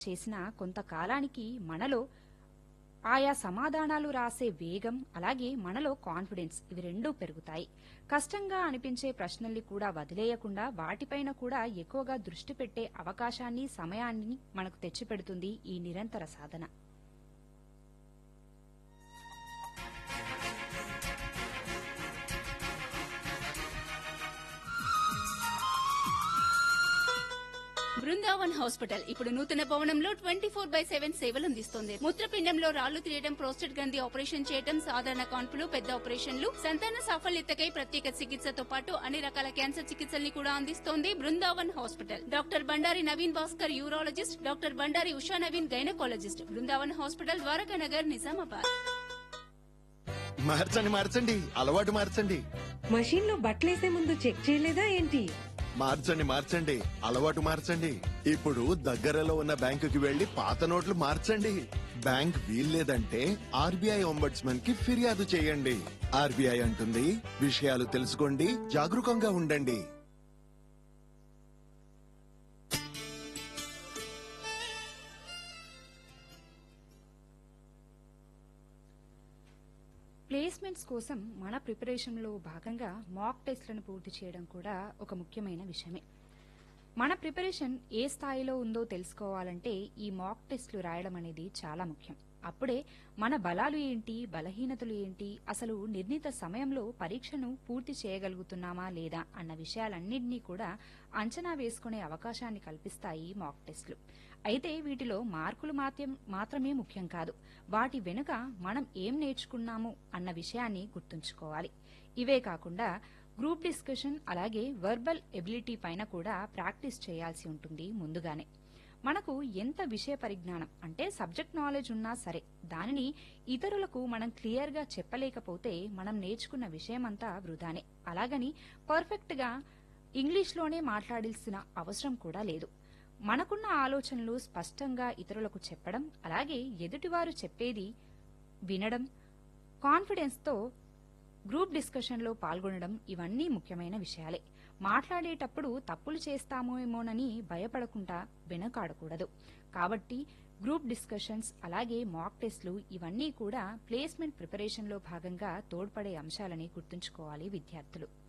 చేసిన కొంతకాలానికి మనలో ఆయా సమాధానాలు రాసే వేగం అలాగే మనలో కాన్ఫిడెన్స్ ఇవి రెండూ పెరుగుతాయి కష్టంగా అనిపించే ప్రశ్నల్ని కూడా వదిలేయకుండా వాటిపైన కూడా ఎక్కువగా దృష్టి పెట్టే అవకాశాన్ని సమయాన్ని మనకు తెచ్చిపెడుతుంది ఈ నిరంతర సాధన బృందావన్ హాస్పిటల్ ఇప్పుడు నూతన భవనంలో ట్వంటీ ఫోర్ బై సెవెన్ సేవలు అందిస్తోంది మూత్రపిండంలో రాళ్లు తీయడం ప్రోస్టేట్ గ్రంథి ఆపరేషన్ చేయడం సాధారణ కాన్పులు పెద్ద ఆపరేషన్లు సంతాన సాఫల్యతకై ప్రత్యేక చికిత్సతో పాటు అన్ని రకాల క్యాన్సర్ చికిత్సల్ని కూడా అందిస్తోంది Brindavan hospital doctor Bandari Naveen Bhaskar urologist doctor Bandari Usha Naveen gynaecologist Brindavan hospital Dwaraka Nagar Nizamabad మార్చండి మార్చండి అలవాటు మార్చండి మషీన్ లో బట్టలేసే ముందు చెక్ చేయలేదా ఏంటి మార్చండి మార్చండి అలవాటు మార్చండి ఇప్పుడు దగ్గరలో ఉన్న బ్యాంకుకి వెళ్లి పాత నోట్లు మార్చండి బ్యాంక్ వీల్లేదంటే ఆర్బీఐ ఒంబడ్స్మన్ కి ఫిర్యాదు చేయండి ఆర్బీఐ అంటుంది విషయాలు తెలుసుకోండి జాగరూకంగా ఉండండి ప్లేస్మెంట్స్ కోసం మన ప్రిపరేషన్లో భాగంగా మాక్ టెస్ట్లను పూర్తి చేయడం కూడా ఒక ముఖ్యమైన విషయమే మన ప్రిపరేషన్ ఏ స్థాయిలో ఉందో తెలుసుకోవాలంటే ఈ మాక్ టెస్ట్లు రాయడం అనేది చాలా ముఖ్యం అప్పుడే మన బలాలు ఏంటి బలహీనతలు ఏంటి అసలు నిర్ణీత సమయంలో పరీక్షను పూర్తి చేయగలుగుతున్నామా లేదా అన్న విషయాలన్నింటినీ కూడా అంచనా వేసుకునే అవకాశాన్ని కల్పిస్తాయి మాక్ టెస్ట్లు అయితే వీటిలో మార్కులు మాత్రం మాత్రమే ముఖ్యం కాదు వాటి వెనుక మనం ఏం నేర్చుకున్నాము అన్న విషయాన్ని గుర్తుంచుకోవాలి ఇవే కాకుండా గ్రూప్ డిస్కషన్ అలాగే వర్బల్ ఎబిలిటీ పైన కూడా ప్రాక్టీస్ చేయాల్సి ఉంటుంది ముందుగానే మనకు ఎంత విషయ పరిజ్ఞానం అంటే సబ్జెక్ట్ నాలెడ్జ్ ఉన్నా సరే దానిని ఇతరులకు మనం క్లియర్గా చెప్పలేకపోతే మనం నేర్చుకున్న విషయమంతా వృధానే అలాగని పర్ఫెక్ట్గా ఇంగ్లీష్లోనే మాట్లాడాల్సిన అవసరం కూడా లేదు మనకున్న ఆలోచనలు స్పష్టంగా ఇతరులకు చెప్పడం అలాగే ఎదుటివారు చెప్పేది వినడం కాన్ఫిడెన్స్తో గ్రూప్ డిస్కషన్లో పాల్గొనడం ఇవన్నీ ముఖ్యమైన విషయాలే మాట్లాడేటప్పుడు తప్పులు చేస్తామేమోనని భయపడకుండా వెనకాడకూడదు కాబట్టి గ్రూప్ డిస్కషన్స్ అలాగే మాక్ టెస్ట్లు ఇవన్నీ కూడా ప్లేస్మెంట్ ప్రిపరేషన్లో భాగంగా తోడ్పడే అంశాలని గుర్తుంచుకోవాలి విద్యార్థులు